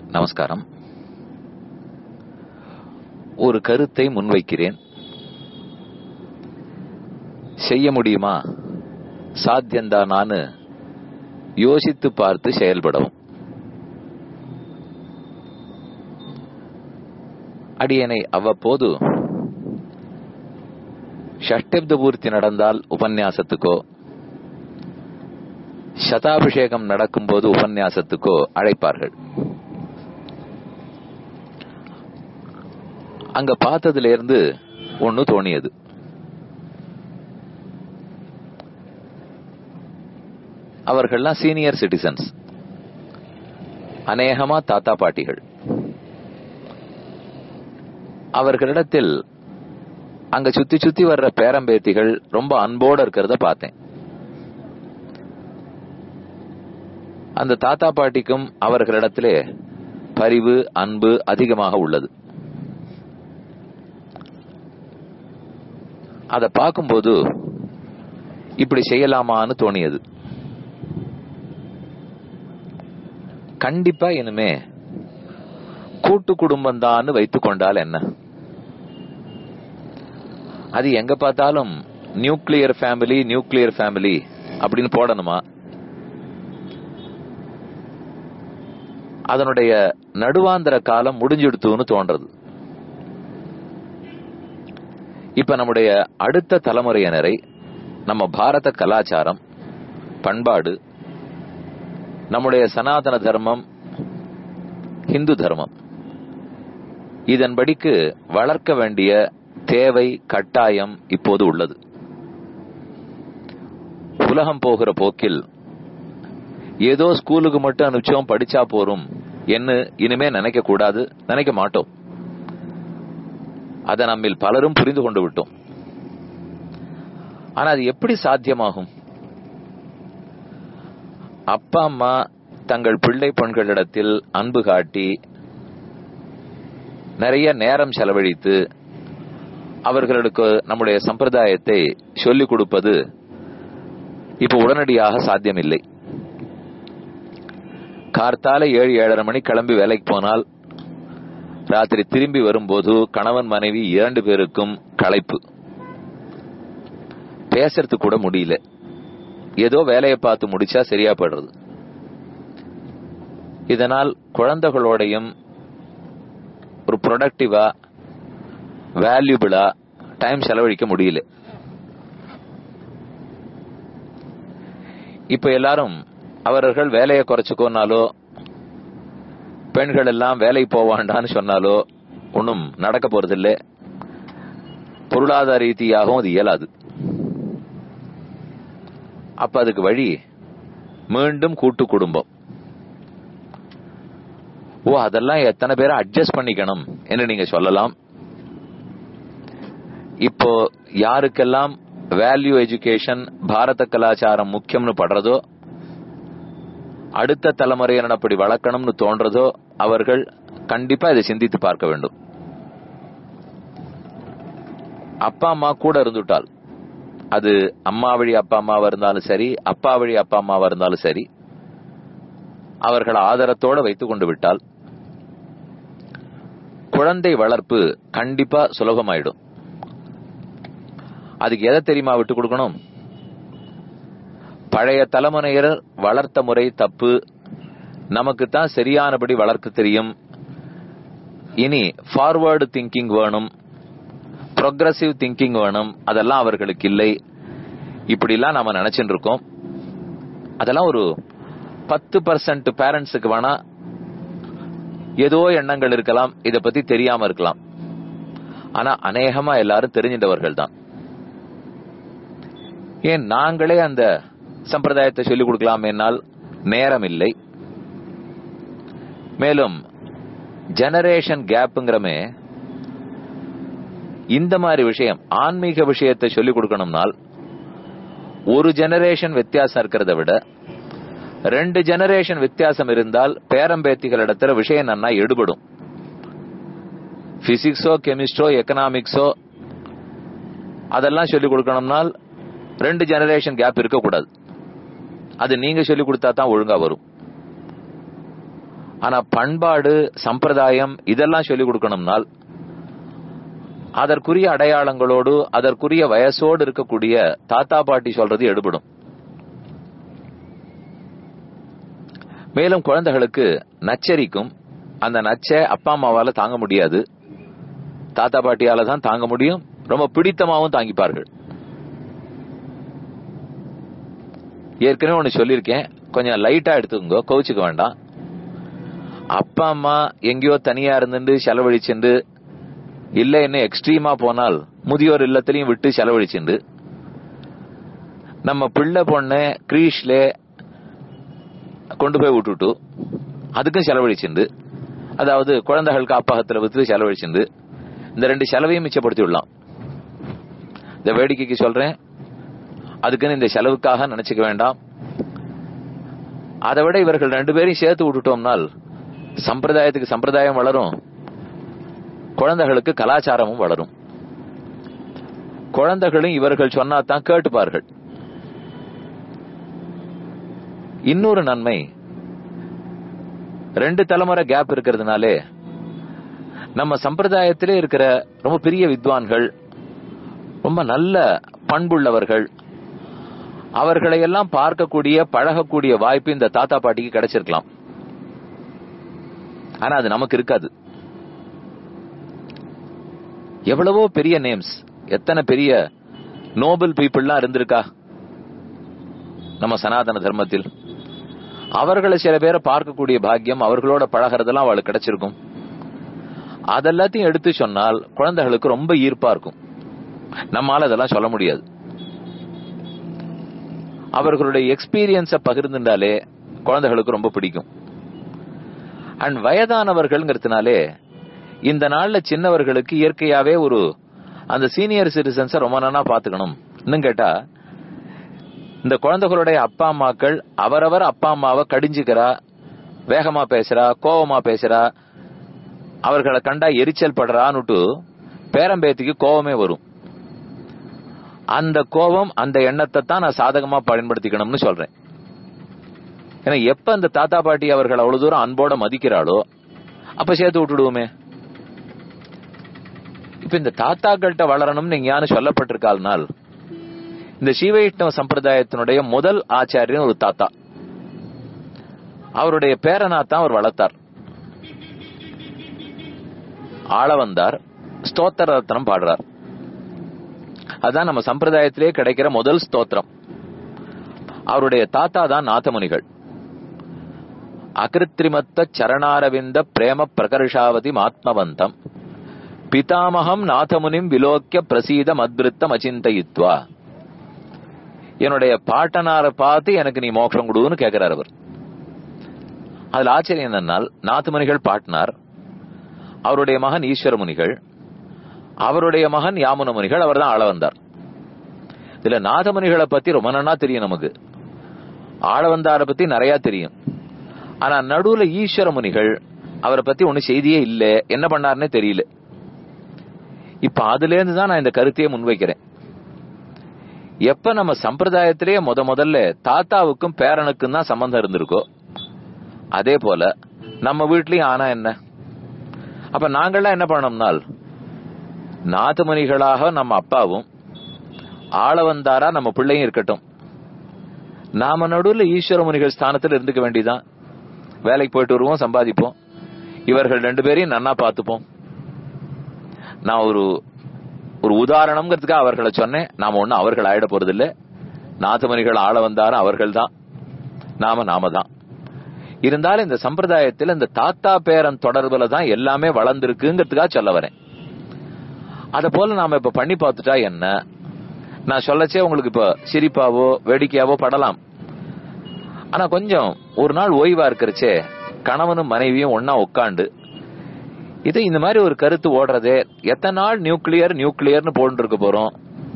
நமஸ்காரம் ஒரு கருத்தை முன்வைக்கிறேன் செய்ய முடியுமா சாத்தியந்தானான்னு யோசித்து பார்த்து செயல்படவும் அடியனை அவ்வப்போது ஷஷ்டப்த பூர்த்தி நடந்தால் உபன்யாசத்துக்கோ சதாபிஷேகம் நடக்கும்போது உபன்யாசத்துக்கோ அழைப்பார்கள் அங்க பார்த்ததுல இருந்து ஒன்னு தோணியது அவர்கள்லாம் சீனியர் சிட்டிசன்ஸ் அநேகமா தாத்தா பாட்டிகள் அவர்களிடத்தில் அங்க சுத்தி சுத்தி வர்ற பேரம்பேத்திகள் ரொம்ப அன்போடு இருக்கிறத பார்த்தேன் அந்த தாத்தா பாட்டிக்கும் அவர்களிடத்திலே பரிவு அன்பு அதிகமாக உள்ளது அதை பார்க்கும்போது இப்படி செய்யலாமான்னு தோணியது கண்டிப்பா இனிமே கூட்டு குடும்பம் தான் வைத்துக் கொண்டால் என்ன அது எங்க பார்த்தாலும் நியூக்ளியர் ஃபேமிலி நியூக்ளியர் ஃபேமிலி அப்படின்னு போடணுமா அதனுடைய நடுவாந்திர காலம் முடிஞ்சிடுத்துன்னு தோன்றது இப்ப நம்முடைய அடுத்த தலைமுறையினரை நம்ம பாரத கலாச்சாரம் பண்பாடு நம்முடைய சனாதன தர்மம் இந்து தர்மம் இதன்படிக்கு வளர்க்க வேண்டிய தேவை கட்டாயம் இப்போது உள்ளது உலகம் போகிற போக்கில் ஏதோ ஸ்கூலுக்கு மட்டும் அனுப்பிச்சோம் படிச்சா போரும் என்ன இனிமே நினைக்க கூடாது நினைக்க மாட்டோம் அதை நம்மில் பலரும் புரிந்து கொண்டு விட்டோம் ஆனா அது எப்படி சாத்தியமாகும் அப்பா அம்மா தங்கள் பிள்ளை பெண்களிடத்தில் அன்பு காட்டி நிறைய நேரம் செலவழித்து அவர்களுக்கு நம்முடைய சம்பிரதாயத்தை சொல்லிக் கொடுப்பது இப்ப உடனடியாக சாத்தியமில்லை கார்த்தால ஏழு ஏழரை மணி கிளம்பி வேலைக்கு போனால் ராத்திரி திரும்பி வரும்போது கணவன் மனைவி இரண்டு பேருக்கும் களைப்பு பேசுறது கூட முடியல ஏதோ வேலையை பார்த்து முடிச்சா சரியா போயிடுறது இதனால் குழந்தைகளோடையும் ஒரு ப்ரொடக்டிவா வேல்யூபிளா டைம் செலவழிக்க முடியல இப்ப எல்லாரும் அவர்கள் வேலையை குறைச்சுக்கோனாலோ பெண்கள் எல்லாம் வேலைக்கு போவாண்டான்னு சொன்னாலோ ஒன்றும் நடக்க போறதில்லை பொருளாதார ரீதியாகவும் அது இயலாது அப்ப அதுக்கு வழி மீண்டும் கூட்டு குடும்பம் ஓ அதெல்லாம் எத்தனை பேரை அட்ஜஸ்ட் பண்ணிக்கணும் என்று நீங்க சொல்லலாம் இப்போ யாருக்கெல்லாம் வேல்யூ எஜுகேஷன் பாரத கலாச்சாரம் முக்கியம்னு படுறதோ அடுத்த தலைமுறையினர் அப்படி வளர்க்கணும்னு தோன்றதோ அவர்கள் கண்டிப்பா இதை சிந்தித்து பார்க்க வேண்டும் அப்பா அம்மா கூட இருந்துட்டால் அது அம்மா வழி அப்பா அம்மாவா இருந்தாலும் சரி அப்பா வழி அப்பா அம்மாவா இருந்தாலும் சரி அவர்கள் ஆதரத்தோட வைத்துக் கொண்டு விட்டால் குழந்தை வளர்ப்பு கண்டிப்பா சுலபமாயிடும் அதுக்கு எதை தெரியுமா விட்டு கொடுக்கணும் பழைய தலைமுறையினர் வளர்த்த முறை தப்பு நமக்கு தான் சரியானபடி வளர்க்க தெரியும் இனி ஃபார்வர்டு திங்கிங் வேணும் ப்ரொக்ரசிவ் திங்கிங் வேணும் அதெல்லாம் அவர்களுக்கு இல்லை இப்படிலாம் நாம நினைச்சுட்டு இருக்கோம் அதெல்லாம் ஒரு பத்து பர்சன்ட் பேரண்ட்ஸுக்கு வேணா ஏதோ எண்ணங்கள் இருக்கலாம் இத பத்தி தெரியாம இருக்கலாம் ஆனா அநேகமா எல்லாரும் தெரிஞ்சின்றவர்கள் தான் ஏன் நாங்களே அந்த சம்பிரதாயத்தை சொல்லிக் கொடுக்கலாம் என்னால் நேரம் இல்லை மேலும் ஜெனரேஷன் கேப்புங்கிறமே இந்த மாதிரி விஷயம் ஆன்மீக விஷயத்தை சொல்லிக் கொடுக்கணும்னால் ஒரு ஜெனரேஷன் வித்தியாசம் இருக்கிறத விட ரெண்டு ஜெனரேஷன் வித்தியாசம் இருந்தால் பேரம்பேத்திகள் இடத்துல விஷயம் நன்னா எடுபடும் பிசிக்ஸோ கெமிஸ்ட்ரோ எக்கனாமிக்ஸோ அதெல்லாம் சொல்லிக் கொடுக்கணும்னால் ரெண்டு ஜெனரேஷன் கேப் இருக்கக்கூடாது அது நீங்க சொல்லிக் கொடுத்தா தான் ஒழுங்கா வரும் ஆனா பண்பாடு சம்பிரதாயம் இதெல்லாம் சொல்லிக் கொடுக்கணும்னால் அதற்குரிய அடையாளங்களோடு அதற்குரிய வயசோடு இருக்கக்கூடிய தாத்தா பாட்டி சொல்றது எடுபடும் மேலும் குழந்தைகளுக்கு நச்சரிக்கும் அந்த நச்சை அப்பா அம்மாவால தாங்க முடியாது தாத்தா பாட்டியால தான் தாங்க முடியும் ரொம்ப பிடித்தமாவும் தாங்கிப்பார்கள் ஏற்கனவே ஒன்னு சொல்லியிருக்கேன் கொஞ்சம் லைட்டா எடுத்துக்கோங்க கோவிச்சுக்க வேண்டாம் அப்பா அம்மா எங்கேயோ தனியா இருந்துட்டு செலவழிச்சுண்டு இல்ல என்ன எக்ஸ்ட்ரீமா போனால் முதியோர் இல்லத்திலையும் விட்டு செலவழிச்சுண்டு நம்ம பிள்ளை பொண்ண கிரீஷ்ல கொண்டு போய் விட்டுட்டு அதுக்கும் செலவழிச்சுண்டு அதாவது குழந்தைகள் காப்பகத்துல வித்து செலவழிச்சுண்டு இந்த ரெண்டு செலவையும் மிச்சப்படுத்தி விடலாம் இந்த வேடிக்கைக்கு சொல்றேன் அதுக்குன்னு இந்த செலவுக்காக நினைச்சுக்க வேண்டாம் அதை விட இவர்கள் ரெண்டு பேரையும் சேர்த்து விட்டுட்டோம்னால் சம்பிரதாயத்துக்கு சம்பிரதாயம் வளரும் குழந்தைகளுக்கு கலாச்சாரமும் வளரும் குழந்தைகளும் இவர்கள் சொன்னாதான் கேட்டுப்பார்கள் இன்னொரு நன்மை ரெண்டு தலைமுறை கேப் இருக்கிறதுனாலே நம்ம சம்பிரதாயத்திலே இருக்கிற ரொம்ப பெரிய வித்வான்கள் ரொம்ப நல்ல பண்புள்ளவர்கள் அவர்களை எல்லாம் பார்க்கக்கூடிய பழகக்கூடிய வாய்ப்பு இந்த தாத்தா பாட்டிக்கு கிடைச்சிருக்கலாம் ஆனா அது நமக்கு இருக்காது எவ்வளவோ பெரிய நேம்ஸ் எத்தனை பெரிய நோபல் பீப்புள்லாம் இருந்திருக்கா நம்ம சனாதன தர்மத்தில் அவர்களை சில பேரை பார்க்கக்கூடிய பாக்கியம் அவர்களோட பழகிறதெல்லாம் அவளுக்கு கிடைச்சிருக்கும் அதெல்லாத்தையும் எடுத்து சொன்னால் குழந்தைகளுக்கு ரொம்ப ஈர்ப்பா இருக்கும் நம்மால அதெல்லாம் சொல்ல முடியாது அவர்களுடைய எக்ஸ்பீரியன்ஸ பகிர்ந்துட்டாலே குழந்தைகளுக்கு ரொம்ப பிடிக்கும் அண்ட் வயதானவர்கள்ங்கிறதுனாலே இந்த நாள்ல சின்னவர்களுக்கு இயற்கையாவே ஒரு அந்த சீனியர் சிட்டிசன்ஸ ரொம்ப நாளா பாத்துக்கணும் இன்னும் கேட்டா இந்த குழந்தைகளுடைய அப்பா அம்மாக்கள் அவரவர் அப்பா அம்மாவை கடிஞ்சுக்கிறா வேகமா பேசுறா கோவமா பேசுறா அவர்களை கண்டா எரிச்சல் படுறான்னுட்டு பேரம்பேத்திக்கு கோவமே வரும் அந்த கோபம் அந்த எண்ணத்தை தான் நான் சாதகமா பயன்படுத்திக்கணும்னு சொல்றேன் ஏன்னா எப்ப அந்த தாத்தா பாட்டி அவர்கள் அவ்வளவு தூரம் அன்போட மதிக்கிறாளோ அப்ப சேர்த்து விட்டுடுவோமே இப்ப இந்த தாத்தாக்கள்கிட்ட வளரணும்னு எங்கேயானு சொல்லப்பட்டிருக்காள்னால் இந்த சீவைஷ்ணவ சம்பிரதாயத்தினுடைய முதல் ஆச்சாரியன் ஒரு தாத்தா அவருடைய பேரனாத்தான் அவர் வளர்த்தார் ஆள வந்தார் ஸ்தோத்திர ரத்னம் பாடுறார் அதான் நம்ம சம்பிரதாயத்திலே கிடைக்கிற முதல் ஸ்தோத்திரம் அவருடைய தாத்தா தான் நாதமுனிகள் அகிருத்திரிமத்த சரணாரவிந்த பிரேம பிரகர்ஷாவதி ஆத்மவந்தம் பிதாமகம் நாதமுனிம் விலோக்கிய பிரசீத மத்ருத்தம் அச்சிந்தயித்வா என்னுடைய பாட்டனாரை பார்த்து எனக்கு நீ மோட்சம் கொடுன்னு கேட்கிறார் அவர் அதுல ஆச்சரியம் என்னன்னால் நாத்துமணிகள் பாட்டினார் அவருடைய மகன் ஈஸ்வர முனிகள் அவருடைய மகன் யாமுன முனிகள் அவர் தான் ஆள வந்தார் இதுல நாதமுனிகளை பத்தி ரொம்ப நன்னா தெரியும் நமக்கு ஆள வந்தாரை பத்தி நிறைய தெரியும் ஆனா நடுவுல ஈஸ்வர முனிகள் அவரை பத்தி ஒண்ணு செய்தியே இல்ல என்ன பண்ணாருன்னே தெரியல இப்ப அதுல இருந்து தான் நான் இந்த கருத்தையே முன்வைக்கிறேன் எப்ப நம்ம சம்பிரதாயத்திலேயே முத முதல்ல தாத்தாவுக்கும் பேரனுக்கும் தான் சம்பந்தம் இருந்திருக்கோ அதே போல நம்ம வீட்லயும் ஆனா என்ன அப்ப நாங்கள்லாம் என்ன பண்ணோம்னால் நாத்துமணிகளாக நம்ம அப்பாவும் ஆள வந்தாரா நம்ம பிள்ளையும் இருக்கட்டும் நாம நடுவுல ஈஸ்வர முனிகள் ஸ்தானத்தில் இருந்துக்க வேண்டியதான் வேலைக்கு போயிட்டு வருவோம் சம்பாதிப்போம் இவர்கள் ரெண்டு பேரையும் நன்னா பார்த்துப்போம் நான் ஒரு ஒரு உதாரணம்ங்கிறதுக்காக அவர்களை சொன்னேன் நாம ஒண்ணும் அவர்கள் ஆயிட போறது இல்ல நாதமணிகள் ஆள வந்தாரும் அவர்கள் தான் நாம நாம தான் இருந்தாலும் இந்த சம்பிரதாயத்தில் இந்த தாத்தா பேரன் தொடர்புல தான் எல்லாமே வளர்ந்துருக்குங்கிறதுக்காக சொல்ல வரேன் அத போல நாம இப்ப பண்ணி பார்த்துட்டா என்ன நான் சொல்லச்சே உங்களுக்கு இப்ப சிரிப்பாவோ வேடிக்கையாவோ படலாம் ஆனா கொஞ்சம் ஒரு நாள் ஓய்வா இருக்கிறச்சே கணவனும் மனைவியும் ஒன்னா உட்காண்டு இது இந்த மாதிரி ஒரு கருத்து ஓடுறதே எத்தனை நாள் நியூக்ளியர் நியூக்ளியர்னு போட்டு இருக்க போறோம்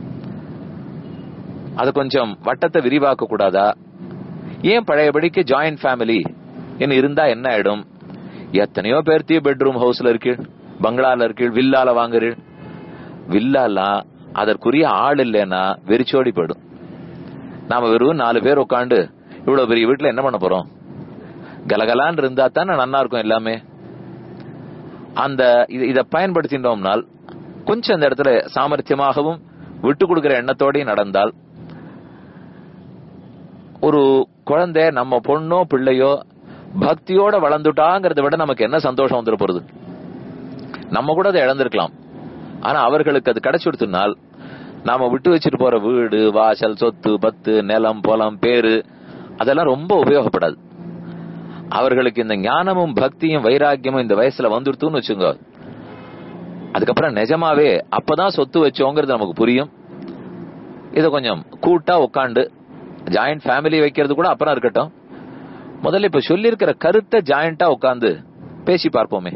அது கொஞ்சம் வட்டத்தை விரிவாக்க கூடாதா ஏன் பழையபடிக்கு ஜாயிண்ட் ஃபேமிலி என்ன இருந்தா என்ன ஆயிடும் எத்தனையோ பேர்த்திய பெட்ரூம் ஹவுஸ்ல இருக்கு பங்களால இருக்கு வில்லால வாங்குறீள் வில்லாலாம் அதற்குரிய ஆள் இல்லைன்னா வெறிச்சோடி போயிடும் நாம வெறும் நாலு பேர் உட்காந்து இவ்வளவு பெரிய வீட்டுல என்ன பண்ண போறோம் கலகலான்னு இருந்தா தானே நல்லா இருக்கும் எல்லாமே அந்த இது- இதை பயன்படுத்தினோம்னால் கொஞ்சம் அந்த இடத்துல சாமர்த்தியமாகவும் விட்டு கொடுக்கிற எண்ணத்தோடையும் நடந்தால் ஒரு குழந்தை நம்ம பொண்ணோ பிள்ளையோ பக்தியோட வளர்ந்துட்டாங்கிறத விட நமக்கு என்ன சந்தோஷம் வந்துட போறது நம்ம கூட அதை இழந்திருக்கலாம் ஆனா அவர்களுக்கு அது கிடைச்சு கொடுத்தனால் நாம விட்டு வச்சுட்டு போற வீடு வாசல் சொத்து பத்து நிலம் பொலம் பேரு அதெல்லாம் ரொம்ப உபயோகப்படாது அவர்களுக்கு இந்த ஞானமும் பக்தியும் வைராக்கியமும் இந்த வயசுல வந்துடுத்துன்னு வச்சுங்க அதுக்கப்புறம் நிஜமாவே அப்பதான் சொத்து வச்சோங்கிறது நமக்கு புரியும் இத கொஞ்சம் கூட்டா உட்காந்து ஜாயிண்ட் ஃபேமிலி வைக்கிறது கூட அப்புறம் இருக்கட்டும் முதல்ல இப்ப சொல்லியிருக்கிற கருத்தை ஜாயிண்டா உட்காந்து பேசி பார்ப்போமே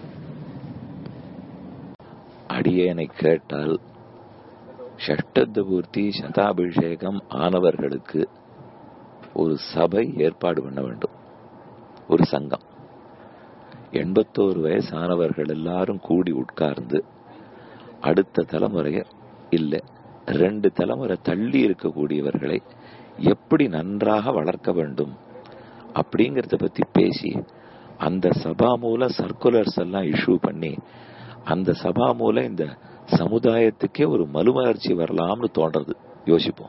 அடியேனை கேட்டால் ஷஷ்டத்த பூர்த்தி சதாபிஷேகம் ஆனவர்களுக்கு ஒரு சபை ஏற்பாடு பண்ண வேண்டும் ஒரு சங்கம் எண்பத்தோரு வயசானவர்கள் எல்லாரும் கூடி உட்கார்ந்து அடுத்த தலைமுறைய இல்ல ரெண்டு தலைமுறை தள்ளி இருக்கக்கூடியவர்களை எப்படி நன்றாக வளர்க்க வேண்டும் அப்படிங்கறத பத்தி பேசி அந்த சபா மூலம் சர்க்குலர்ஸ் எல்லாம் இஷ்யூ பண்ணி அந்த சபா மூலம் இந்த சமுதாயத்துக்கே ஒரு மறுமலர்ச்சி வரலாம்னு தோன்றது யோசிப்போம்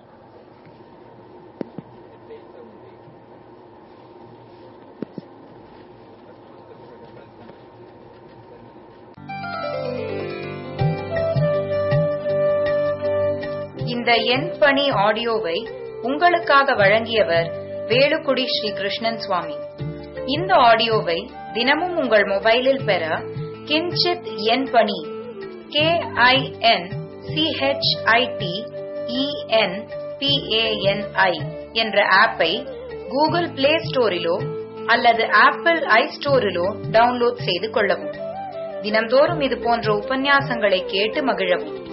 இந்த எண் பணி ஆடியோவை உங்களுக்காக வழங்கியவர் வேலுக்குடி ஸ்ரீ கிருஷ்ணன் சுவாமி இந்த ஆடியோவை தினமும் உங்கள் மொபைலில் பெற கிஞ்சித் எண் பணி கே ஐ என் சிஹெச்ஐடி இஎன் பிஏஎன்ஐ என்ற ஆப்பை கூகுள் பிளே ஸ்டோரிலோ அல்லது ஆப்பிள் ஐ ஸ்டோரிலோ டவுன்லோட் செய்து கொள்ளவும் தினம்தோறும் இது போன்ற உபன்யாசங்களை கேட்டு மகிழவும்